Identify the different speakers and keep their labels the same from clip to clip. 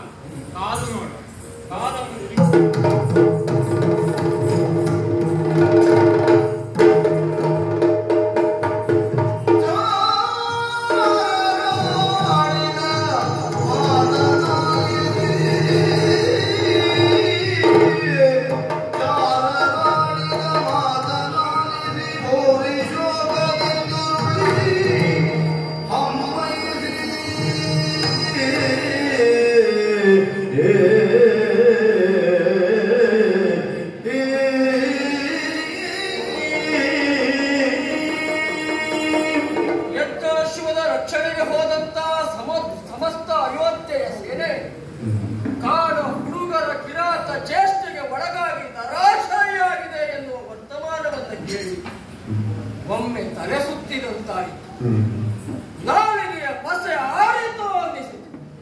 Speaker 1: ಕಾದು ನೋಡು ಕಾದ
Speaker 2: ಯಜ್ಞಾಶ್ವದ ರಕ್ಷಣೆಗೆ ಹೋದಂತ ಸಮ ಸಮಸ್ತ ಅಯೋಧ್ಯೆಯ ಸೇನೆ ಕಾಡ ಹುಡುಗರ ಕಿರಾತ ಚೇಷ್ಟೆಗೆ ಒಳಗಾಗಿ ನರಾಶಾಯಿಯಾಗಿದೆ ಎನ್ನುವ ವರ್ತಮಾನವನ್ನು ಕೇಳಿ ಒಮ್ಮೆ ತಲೆ ಸುತ್ತಿದಂತಾಯಿತು ನಾಲಿಗೆಯ ಪಸೆ ಆರಿತು ಅನ್ನಿಸಿತು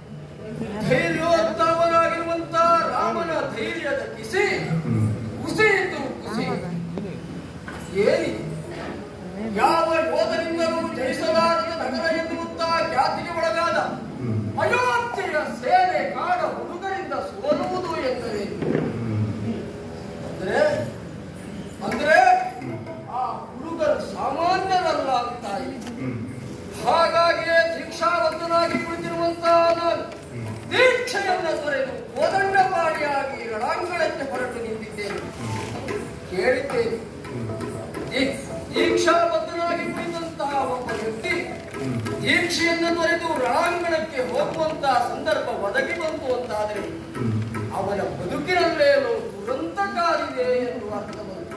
Speaker 2: ಧೈರ್ಯೋತ್ತಮನಾಗಿರುವಂತ ರಾಮನ ಧೈರ್ಯದ ಕಿಸಿ ಕುಸಿಯಿತು ಕುಸಿ ಏನಿದೆ ಯಾವ ಯೋಧನಿಂದಲೂ ಜಯಿಸಲಾರದ ನಗರ ಎನ್ನುತ್ತಾ ಖ್ಯಾತಿಗೆ ಒಳಗಾದ ಅಯೋಧ್ಯೆಯ ಸೇನೆ ಕಾಡ ಹುಡುಗರಿಂದ ಸೋಲುವುದು ಎಂದರೆ ಅಂದ್ರೆ ಅಂದ್ರೆ ಆ ಹುಡುಗರು ಸಾಮಾನ್ಯರಲ್ಲ ಅಂತ ಇದೆ. ಹಾಗಾಗಿಯೇ ದೀಕ್ಷಾಬದ್ಧನಾಗಿ ಕುಳಿತಿರುವಂತಹ ನಾನು ದೀಕ್ಷೆಯನ್ನ ತೊರೆದು ಕೋದಂಡಪಾಣಿಯಾಗಿ ರಣಾಂಗಣಕ್ಕೆ ಹೊರಟು ನಿಂತಿದ್ದೇನೆ ಕೇಳಿದ್ದೇನೆ ದೀ- ದೀಕ್ಷಾಬದ್ಧನಾಗಿ ಕುಳಿತಂತಹ ಒಬ್ಬ ವ್ಯಕ್ತಿ ದೀಕ್ಷೆಯನ್ನು ತೊರೆದು ರಣಾಂಗಣಕ್ಕೆ ಹೋಗುವಂತಹ ಸಂದರ್ಭ ಒದಗಿ ಬಂತು ಅಂತಾದರೆ ಅವನ ಬದುಕಿನಲ್ಲೇನೋ ದುರಂತಕಾರಿದೆ ಎನ್ನುವ ಅರ್ಥ ಬಂತು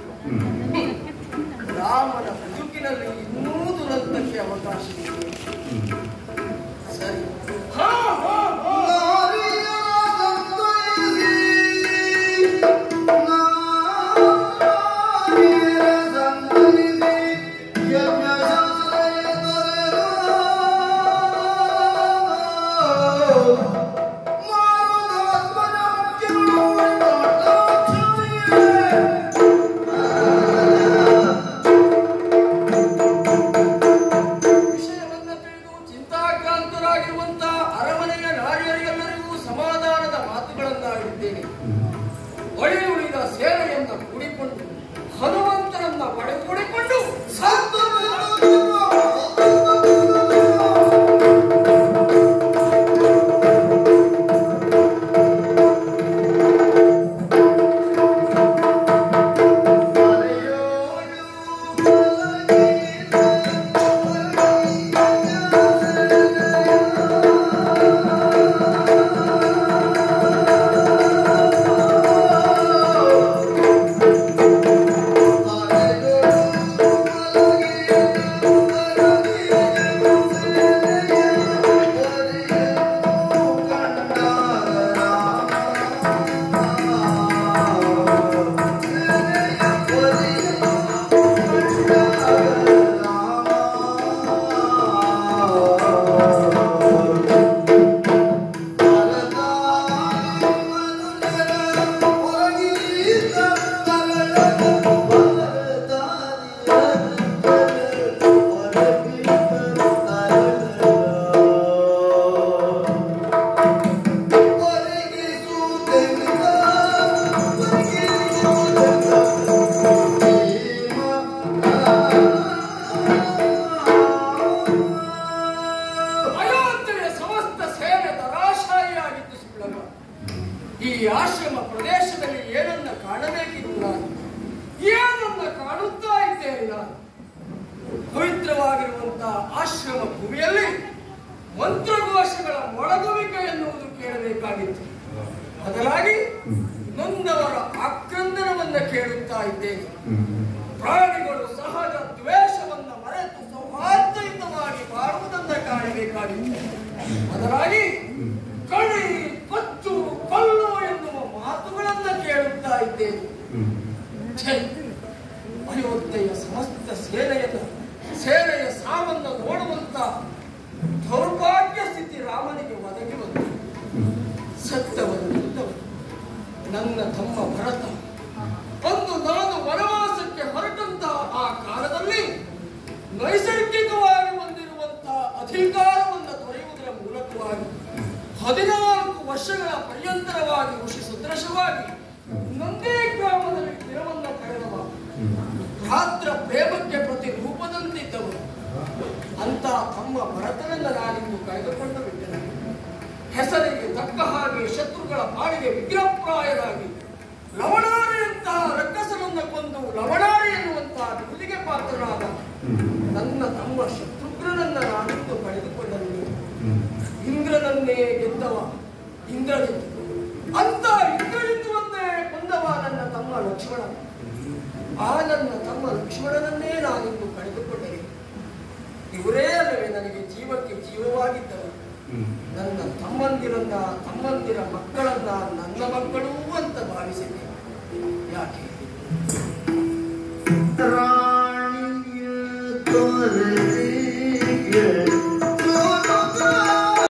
Speaker 2: ರಾಮನ ಬದುಕಿನಲ್ಲಿ ಇನ್ನೂ ದುರಂತಕ್ಕೆ ಅವಕಾಶ ಇದೆ ಸರಿ ಹಾ ಹಾ ಹಾ ವಿಷಯವನ್ನ ತಿಳಿದು ಚಿಂತಾಕ್ರಾಂತರಾಗಿರುವಂತಹ ಅರಮನೆಯ ನಾರಿಯರಿಗೆಲ್ಲರಿಗೂ ಸಮಾಧಾನದ ಮಾತುಗಳನ್ನಾಡಿದ್ದೇನೆ ಒಳಿ ಉಳಿದ ಸೇನೆಯನ್ನ ಕೂಡಿಕೊಂಡು ಹನುಮಂತನನ್ನ ಒಡೆದುಕೊಂಡಿಕೊಂಡು ಅಯೋಧ್ಯೆಯ ಸಮಸ್ತ ಸೇನೆ ತರಾಶಾಯಿಯಾಗಿದ್ದು ಸುಳ್ಳಲ್ಲ ಈ ಆಶ್ರಮ ಪ್ರದೇಶದಲ್ಲಿ ಏನನ್ನ ಕಾಣಬೇಕಿತ್ತು ನಾನು ಏನನ್ನ ಕಾಣುತ್ತಾ ಇದ್ದೇನೆ ನಾನು ಪವಿತ್ರವಾಗಿರುವಂತಹ ಆಶ್ರಮ ಭೂಮಿಯಲ್ಲಿ ಮಂತ್ರಘೋಷಗಳ ಮೊಳಗುವಿಕೆ ಎನ್ನುವುದು ಕೇಳಬೇಕಾಗಿತ್ತು ಬದಲಾಗಿ ನೊಂದವರ ಆಕ್ರಂದನವನ್ನ ಕೇಳುತ್ತಾ ಇದ್ದೇನೆ ಪ್ರಾಣಿಗಳು ಸಹಜ ದ್ವೇಷವನ್ನ ಮರೆತು ಸೌಹಾರ್ದಯುತವಾಗಿ ಬಾಳುವುದನ್ನ ಕಾಣಬೇಕಾಗಿತ್ತು ಬದಲಾಗಿ ಕಳಿ ಕೊಚ್ಚು ಕೊಲ್ಲು ಎನ್ನುವ ಮಾತುಗಳನ್ನ ಕೇಳುತ್ತಾ ಇದ್ದೇನೆ ಛೆ! ಅಯೋಧ್ಯೆಯ ಸಮಸ್ತ ಸೇನೆಯನ್ನು ಸೇನೆಯ ಸಾವನ್ನು ನೋಡುವಂತ ದೌರ್ಭಾಗ್ಯ ಸ್ಥಿತಿ ರಾಮನಿಗೆ ಒದಗಿ ಬಂತು ಸತ್ತವನು ನಿಂತವನು ನನ್ನ ತಮ್ಮ ಭರತ ಅಂದು ನಾನು ವನವಾಸಕ್ಕೆ ಹೊರಟಂತಹ ಆ ಕಾಲದಲ್ಲಿ ನೈಸರ್ಗಿಕವಾಗಿ ಬಂದಿರುವಂತಹ ಅಧಿಕಾರವನ್ನು ತೊರೆಯುವುದರ ಮೂಲಕವಾಗಿ ಹದಿನಾಲ್ಕು ವರ್ಷಗಳ ಪರ್ಯಂತರವಾಗಿ ಋಷಿ ಸುದೃಶವಾಗಿ ನೊಂದೇ ಗ್ರಾಮದಲ್ಲಿ ಸ್ಥಿರವನ್ನ ಕಳೆದವ ಭ್ರಾತ್ರ ಪ್ರೇಮಕ್ಕೆ ಪ್ರತಿ ರೂಪದಂತಿದ್ದವರು ಅಂತ ತಮ್ಮ ಭರತನನ್ನ ನಾನಿಂದು ಕಳೆದುಕೊಂಡು ಬಿಟ್ಟೆನು ಹೆಸರಿಗೆ ತಕ್ಕ ಹಾಗೆ ಶತ್ರುಗಳ ಪಾಡಿಗೆ ವಿಗ್ರಹಪ್ರಾಯರಾಗಿ ಲವಣಾರಿಯಂತಹ ರಕ್ಕಸನನ್ನ ಕೊಂದು ಲವಣಾರಿ ಎನ್ನುವಂತಹ ಬಿರುದಿಗೆ ಪಾತ್ರನಾದ ನನ್ನ ತಮ್ಮ ಶತ್ರುಘ್ನನನ್ನ ನಾನಿಂದು ಕಳೆದುಕೊಂಡನು ಇಂದ್ರನನ್ನೇ ಗೆದ್ದವ ಇಂದ್ರಜಿತ್ ಅಂತ ಇಂದ್ರಜಿತ್ತುವನ್ನೇ ಕೊಂದವ ನನ್ನ ತಮ್ಮ ಲಕ್ಷ್ಮಣ ಆ ನನ್ನ ತಮ್ಮ ಲಕ್ಷ್ಮಣನನ್ನೇ ನಾನಿಂದು ಕಳೆದುಕೊಂಡರೆ ಇವರೇ ಅಲ್ಲವೇ ನನಗೆ ಜೀವಕ್ಕೆ ಜೀವವಾಗಿದ್ದರು ನನ್ನ ತಮ್ಮಂದಿರನ್ನ ತಮ್ಮಂದಿರ ಮಕ್ಕಳನ್ನ ನನ್ನ ಮಕ್ಕಳು ಅಂತ ಭಾವಿಸಿದೆ ಯಾಕೆ
Speaker 1: ರಾಣಿಯ ತೋರಿಗೆ